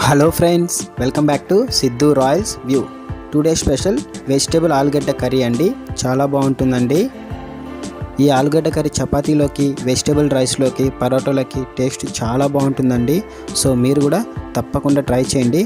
hello friends welcome back to Siddhu royals view today special vegetable ఆలుగడ్డ curry అండి చాలా బాగుంటుందండి ఈ ఆలుగడ్డ కర్రీ చపాతీలోకి వెజిటేబుల్ రైస్లోకి పరోటాలకి టేస్ట్ చాలా బాగుంటుందండి సో మీరు కూడా తప్పకుండా ట్రై చేయండి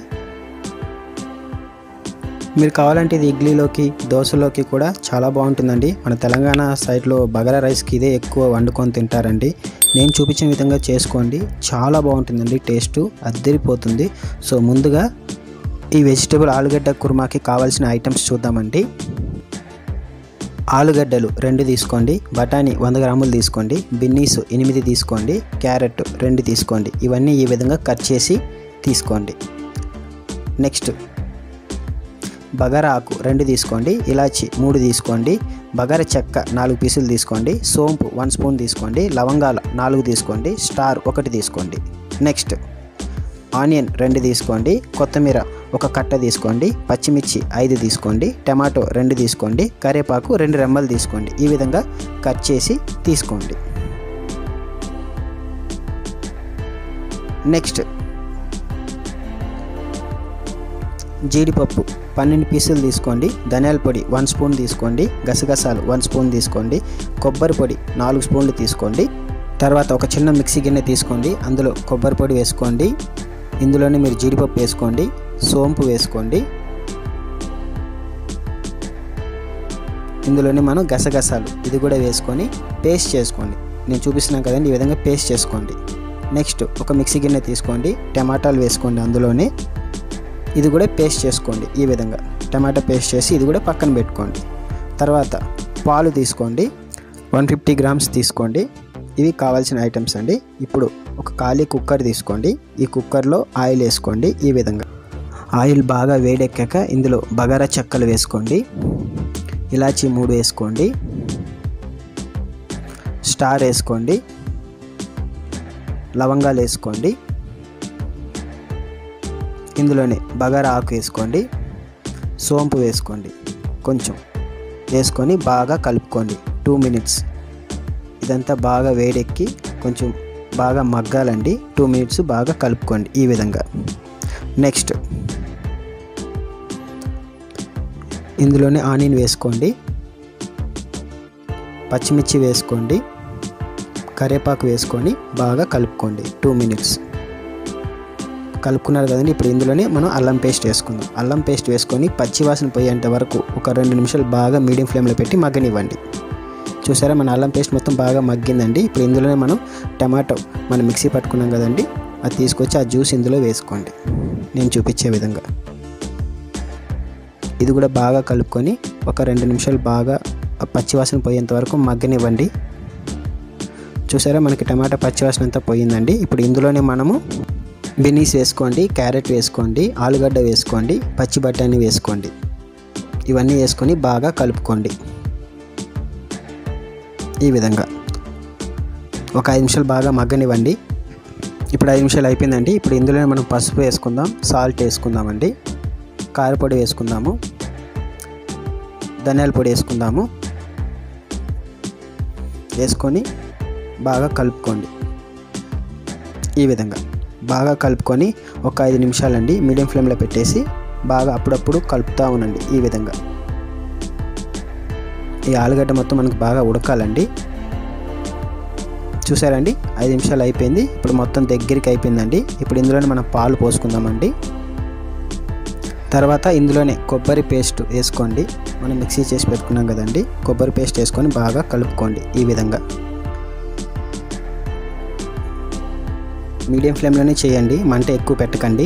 మీరు కావాలంటే ఇది ఇడ్లీలోకి దోశలోకి కూడా చాలా బాగుంటుందండి మన తెలంగాణ సైడ్లో బగారా రైస్కి ఇదే ఎక్కువ వండుకొని తింటారండి నేను చూపించిన విధంగా చేసుకోండి చాలా బాగుంటుందండి టేస్ట్ అద్దరిపోతుంది సో ముందుగా ఈ వెజిటేబుల్ ఆలుగడ్డ కుర్మాకి కావాల్సిన ఐటమ్స్ చూద్దామండి ఆలుగడ్డలు రెండు తీసుకోండి బఠానీ వంద గ్రాములు తీసుకోండి బిన్నీస్ ఎనిమిది తీసుకోండి క్యారెట్ రెండు తీసుకోండి ఇవన్నీ ఈ విధంగా కట్ చేసి తీసుకోండి నెక్స్ట్ బగారా ఆకు రెండు తీసుకోండి ఇలాచి మూడు తీసుకోండి బగారా చెక్క నాలుగు పీసులు తీసుకోండి సోంపు వన్ స్పూన్ తీసుకోండి లవంగాల నాలుగు తీసుకోండి స్టార్ ఒకటి తీసుకోండి నెక్స్ట్ ఆనియన్ రెండు తీసుకోండి కొత్తిమీర ఒక కట్ట తీసుకోండి పచ్చిమిర్చి ఐదు తీసుకోండి టమాటో రెండు తీసుకోండి కరివేపాకు రెండు రెమ్మలు తీసుకోండి ఈ విధంగా కట్ చేసి తీసుకోండి నెక్స్ట్ జీడిపప్పు పన్నెండు పీసులు తీసుకోండి ధనియాల పొడి వన్ స్పూన్ తీసుకోండి గసగసాలు వన్ స్పూన్ తీసుకోండి కొబ్బరి పొడి నాలుగు స్పూన్లు తీసుకోండి తర్వాత ఒక చిన్న మిక్సీ గిన్నె తీసుకోండి అందులో కొబ్బరి పొడి వేసుకోండి ఇందులోనే మీరు జీడిపప్పు వేసుకోండి సోంపు వేసుకోండి ఇందులోనే మనం గసగసాలు ఇది కూడా వేసుకొని పేస్ట్ చేసుకోండి నేను చూపిస్తున్నాను కదండి ఈ విధంగా పేస్ట్ చేసుకోండి నెక్స్ట్ ఒక మిక్సీ గిన్నె తీసుకోండి టమాటాలు వేసుకోండి అందులోనే ఇది కూడా పేస్ట్ చేసుకోండి ఈ విధంగా టమాటా పేస్ట్ చేసి ఇది కూడా పక్కన పెట్టుకోండి తర్వాత పాలు తీసుకోండి వన్ ఫిఫ్టీ గ్రామ్స్ తీసుకోండి ఇవి కావాల్సిన ఐటమ్స్ అండి ఇప్పుడు ఒక ఖాళీ కుక్కర్ తీసుకోండి ఈ కుక్కర్లో ఆయిల్ వేసుకోండి ఈ విధంగా ఆయిల్ బాగా వేడెక్కాక ఇందులో బగారా చెక్కలు వేసుకోండి ఇలాచి మూడు వేసుకోండి స్టార్ వేసుకోండి లవంగాలు వేసుకోండి ఇందులోనే బగారా ఆకు వేసుకోండి సోంపు వేసుకోండి కొంచెం వేసుకొని బాగా కలుపుకోండి టూ మినిట్స్ ఇదంతా బాగా వేడెక్కి కొంచెం బాగా మగ్గాలండి టూ మినిట్స్ బాగా కలుపుకోండి ఈ విధంగా నెక్స్ట్ ఇందులోనే ఆనియన్ వేసుకోండి పచ్చిమిర్చి వేసుకోండి కరివేపాకు వేసుకొని బాగా కలుపుకోండి టూ మినిట్స్ కలుపుకున్నారు కదండి ఇప్పుడు ఇందులోనే మనం అల్లం పేస్ట్ వేసుకుందాం అల్లం పేస్ట్ వేసుకొని పచ్చివాసన పోయేంత వరకు ఒక రెండు నిమిషాలు బాగా మీడియం ఫ్లేమ్లో పెట్టి మగ్గనివ్వండి చూసారా మన అల్లం పేస్ట్ మొత్తం బాగా మగ్గిందండి ఇప్పుడు ఇందులోనే మనం టమాటో మనం మిక్సీ పట్టుకున్నాం కదండి అది తీసుకొచ్చి ఆ జ్యూస్ ఇందులో వేసుకోండి నేను చూపించే విధంగా ఇది కూడా బాగా కలుపుకొని ఒక రెండు నిమిషాలు బాగా పచ్చివాసన పోయేంత వరకు మగ్గనివ్వండి చూసారా మనకి టమాటా పచ్చివాసన అంతా పోయిందండి ఇప్పుడు ఇందులోనే మనము బిన్నీస్ వేసుకోండి క్యారెట్ వేసుకోండి ఆలుగడ్డ వేసుకోండి పచ్చి బఠానీ వేసుకోండి ఇవన్నీ వేసుకొని బాగా కలుపుకోండి ఈ విధంగా ఒక ఐదు నిమిషాలు బాగా మగ్గనివ్వండి ఇప్పుడు ఐదు నిమిషాలు అయిపోయిందండి ఇప్పుడు ఇందులోనే మనం పసుపు వేసుకుందాం సాల్ట్ వేసుకుందామండి కారపొడి వేసుకుందాము ధనియాల పొడి వేసుకుందాము వేసుకొని బాగా కలుపుకోండి ఈ విధంగా బాగా కలుపుకొని ఒక ఐదు నిమిషాలండి మీడియం ఫ్లేమ్లో పెట్టేసి బాగా అప్పుడప్పుడు కలుపుతూ ఉండండి ఈ విధంగా ఈ ఆలుగడ్డ మొత్తం మనకు బాగా ఉడకాలండి చూసారండి ఐదు నిమిషాలు అయిపోయింది ఇప్పుడు మొత్తం దగ్గరికి అయిపోయిందండి ఇప్పుడు ఇందులోనే మనం పాలు పోసుకుందామండి తర్వాత ఇందులోనే కొబ్బరి పేస్ట్ వేసుకోండి మనం మిక్సీ చేసి పెట్టుకున్నాం కదండి కొబ్బరి పేస్ట్ వేసుకొని బాగా కలుపుకోండి ఈ విధంగా మీడియం ఫ్లేమ్లోనే చేయండి మంట ఎక్కువ పెట్టకండి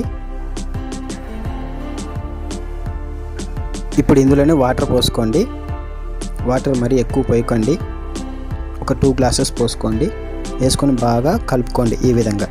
ఇప్పుడు ఇందులోనే వాటర్ పోసుకోండి వాటర్ మరీ ఎక్కువ పోయకండి ఒక టూ గ్లాసెస్ పోసుకోండి వేసుకొని బాగా కలుపుకోండి ఈ విధంగా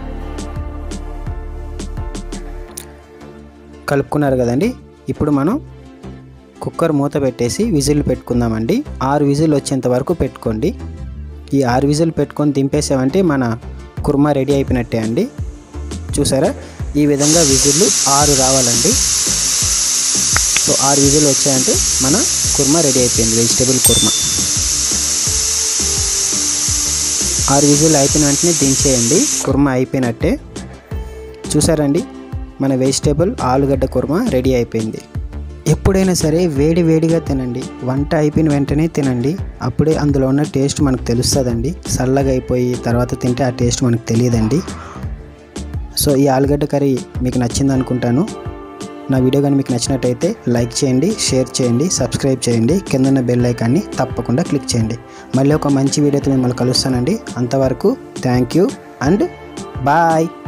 కలుపుకున్నారు కదండి ఇప్పుడు మనం కుక్కర్ మూత పెట్టేసి విజిల్ పెట్టుకుందామండి ఆరు విజిల్ వచ్చేంత వరకు పెట్టుకోండి ఈ ఆరు విజిల్ పెట్టుకొని దింపేసామంటే మన కుర్మా రెడీ అయిపోయినట్టే అండి చూసారా ఈ విధంగా విజిల్లు ఆరు రావాలండి సో ఆరు విజిల్ వచ్చాయంటే మన కుర్మా రెడీ అయిపోయింది వెజిటేబుల్ కుర్మా ఆరు విజిల్ అయిపోయిన వెంటనే దించేయండి కుర్మా అయిపోయినట్టే చూసారండి మన వెజిటేబుల్ ఆలుగడ్డ కుర్మా రెడీ అయిపోయింది ఎప్పుడైనా సరే వేడి వేడిగా తినండి వంట అయిపోయిన వెంటనే తినండి అప్పుడే అందులో ఉన్న టేస్ట్ మనకు తెలుస్తుందండి చల్లగా అయిపోయి తర్వాత తింటే ఆ టేస్ట్ మనకు తెలియదండి సో ఈ ఆలుగడ్డ కర్రీ మీకు నచ్చింది అనుకుంటాను నా వీడియో కానీ మీకు నచ్చినట్టయితే లైక్ చేయండి షేర్ చేయండి సబ్స్క్రైబ్ చేయండి కిందన్న బెల్ ఐకాన్ని తప్పకుండా క్లిక్ చేయండి మళ్ళీ ఒక మంచి వీడియోతో మిమ్మల్ని కలుస్తానండి అంతవరకు థ్యాంక్ యూ అండ్ బాయ్